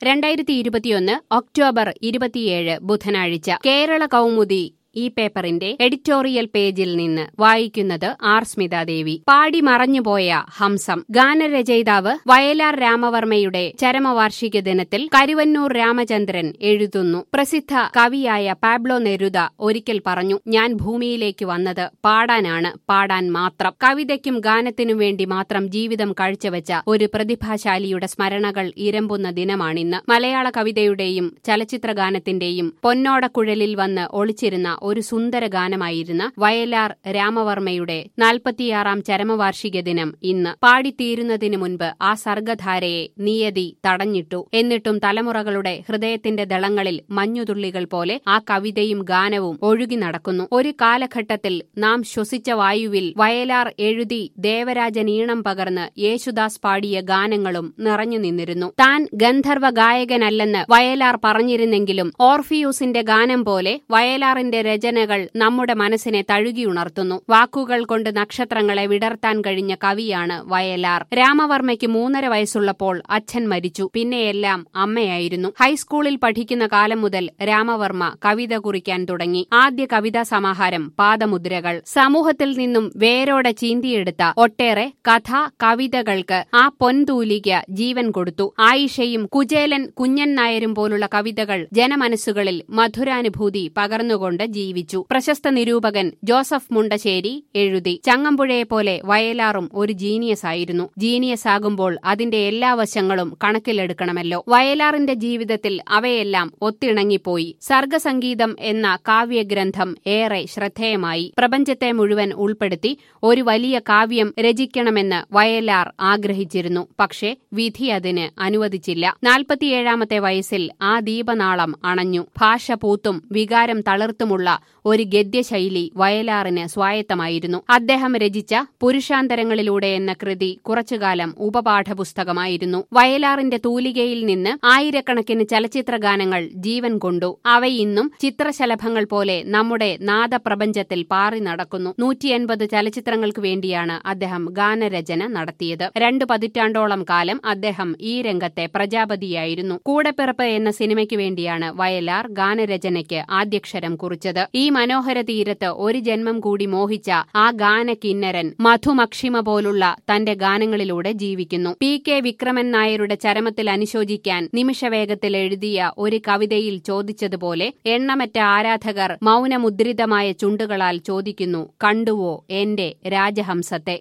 രണ്ടായിരത്തി ഇരുപത്തിയൊന്ന് ഒക്ടോബർ ഇരുപത്തിയേഴ് ബുധനാഴ്ച കേരള കൗമുദി ഈ പേപ്പറിന്റെ എഡിറ്റോറിയൽ പേജിൽ നിന്ന് വായിക്കുന്നത് ആർ സ്മിതാദേവി പാടി മറഞ്ഞുപോയ ഹംസം ഗാനരചയിതാവ് വയലാർ രാമവർമ്മയുടെ ചരമവാർഷിക ദിനത്തിൽ കരുവന്നൂർ രാമചന്ദ്രൻ എഴുതുന്നു പ്രസിദ്ധ കവിയായ പാബ്ലോ നെരുദ ഒരിക്കൽ പറഞ്ഞു ഞാൻ ഭൂമിയിലേക്ക് വന്നത് പാടാനാണ് പാടാൻ മാത്രം കവിതയ്ക്കും ഗാനത്തിനും വേണ്ടി മാത്രം ജീവിതം കാഴ്ചവെച്ച ഒരു പ്രതിഭാശാലിയുടെ സ്മരണകൾ ഇരമ്പുന്ന ദിനമാണിന്ന് മലയാള കവിതയുടെയും ചലച്ചിത്ര ഗാനത്തിന്റെയും പൊന്നോടക്കുഴലിൽ വന്ന് ഒളിച്ചിരുന്ന ഒരു സുന്ദര ഗാനമായിരുന്ന വയലാർ രാമവർമ്മയുടെ നാൽപ്പത്തിയാറാം ചരമവാർഷിക ദിനം ഇന്ന് പാടിത്തീരുന്നതിനു മുൻപ് ആ സർഗധാരയെ നിയതി തടഞ്ഞിട്ടു എന്നിട്ടും തലമുറകളുടെ ഹൃദയത്തിന്റെ ദളങ്ങളിൽ മഞ്ഞുതുള്ളികൾ പോലെ ആ കവിതയും ഗാനവും ഒഴുകി നടക്കുന്നു ഒരു കാലഘട്ടത്തിൽ നാം ശ്വസിച്ച വായുവിൽ വയലാർ എഴുതി ദേവരാജൻ ഈണം പകർന്ന് യേശുദാസ് പാടിയ ഗാനങ്ങളും നിറഞ്ഞു നിന്നിരുന്നു താൻ ഗന്ധർവ ഗായകനല്ലെന്ന് വയലാർ പറഞ്ഞിരുന്നെങ്കിലും ഓർഫിയൂസിന്റെ ഗാനം പോലെ വയലാറിന്റെ രചനകൾ നമ്മുടെ മനസ്സിനെ തഴുകിയുണർത്തുന്നു വാക്കുകൾ കൊണ്ട് നക്ഷത്രങ്ങളെ വിടർത്താൻ കഴിഞ്ഞ കവിയാണ് വയലാർ രാമവർമ്മയ്ക്ക് മൂന്നര വയസ്സുള്ളപ്പോൾ അച്ഛൻ മരിച്ചു പിന്നെയെല്ലാം അമ്മയായിരുന്നു ഹൈസ്കൂളിൽ പഠിക്കുന്ന കാലം മുതൽ രാമവർമ്മ കവിത കുറിക്കാൻ തുടങ്ങി ആദ്യ കവിതാ സമാഹാരം പാദമുദ്രകൾ സമൂഹത്തിൽ നിന്നും വേരോടെ ചീന്തിയെടുത്ത ഒട്ടേറെ കഥ കവിതകൾക്ക് ആ പൊൻതൂലിക ജീവൻ കൊടുത്തു ആയിഷയും കുചേലൻ കുഞ്ഞൻ നായരും പോലുള്ള കവിതകൾ ജനമനസ്സുകളിൽ മധുരാനുഭൂതി പകർന്നുകൊണ്ട് ജീവിച്ചു പ്രശസ്ത നിരൂപകൻ ജോസഫ് മുണ്ടശ്ശേരി എഴുതി ചങ്ങമ്പുഴയെ പോലെ വയലാറും ഒരു ജീനിയസ് ആയിരുന്നു ജീനിയസ് ആകുമ്പോൾ അതിന്റെ എല്ലാ വശങ്ങളും കണക്കിലെടുക്കണമല്ലോ വയലാറിന്റെ ജീവിതത്തിൽ അവയെല്ലാം ഒത്തിണങ്ങിപ്പോയി സർഗസംഗീതം എന്ന കാവ്യഗ്രന്ഥം ഏറെ ശ്രദ്ധേയമായി പ്രപഞ്ചത്തെ മുഴുവൻ ഉൾപ്പെടുത്തി ഒരു വലിയ കാവ്യം രചിക്കണമെന്ന് വയലാർ ആഗ്രഹിച്ചിരുന്നു പക്ഷേ വിധി അതിന് അനുവദിച്ചില്ല നാൽപ്പത്തിയേഴാമത്തെ വയസ്സിൽ ആ ദീപനാളം അണഞ്ഞു ഭാഷ പൂത്തും വികാരം തളിർത്തുമുള്ള ഒരു ഗദ്യശൈലി വയലാറിന് സ്വായത്തമായിരുന്നു അദ്ദേഹം രചിച്ച പുരുഷാന്തരങ്ങളിലൂടെ എന്ന കൃതി കുറച്ചുകാലം ഉപപാഠപുസ്തകമായിരുന്നു വയലാറിന്റെ തൂലികയിൽ നിന്ന് ആയിരക്കണക്കിന് ചലച്ചിത്ര ഗാനങ്ങൾ ജീവൻ കൊണ്ടു അവയിന്നും ചിത്രശലഭങ്ങൾ പോലെ നമ്മുടെ നാദപ്രപഞ്ചത്തിൽ പാറി നടക്കുന്നു നൂറ്റിയൻപത് ചലച്ചിത്രങ്ങൾക്ക് വേണ്ടിയാണ് അദ്ദേഹം ഗാനരചന നടത്തിയത് രണ്ടു പതിറ്റാണ്ടോളം കാലം അദ്ദേഹം ഈ രംഗത്തെ പ്രജാപതിയായിരുന്നു കൂടെപ്പിറപ്പ് എന്ന സിനിമയ്ക്ക് വേണ്ടിയാണ് വയലാർ ഗാനരചനയ്ക്ക് ആദ്യക്ഷരം കുറിച്ചത് ഈ മനോഹര തീരത്ത് ഒരു ജന്മം കൂടി മോഹിച്ച ആ ഗാനകിന്നരൻ മധുമക്ഷിമ പോലുള്ള തന്റെ ഗാനങ്ങളിലൂടെ ജീവിക്കുന്നു പി കെ വിക്രമൻ നായരുടെ ചരമത്തിൽ അനുശോചിക്കാൻ നിമിഷവേഗത്തിൽ എഴുതിയ ഒരു കവിതയിൽ ചോദിച്ചതുപോലെ എണ്ണമറ്റ ആരാധകർ മൗനമുദ്രിതമായ ചുണ്ടുകളാൽ ചോദിക്കുന്നു കണ്ടുവോ എന്റെ രാജഹംസത്തെ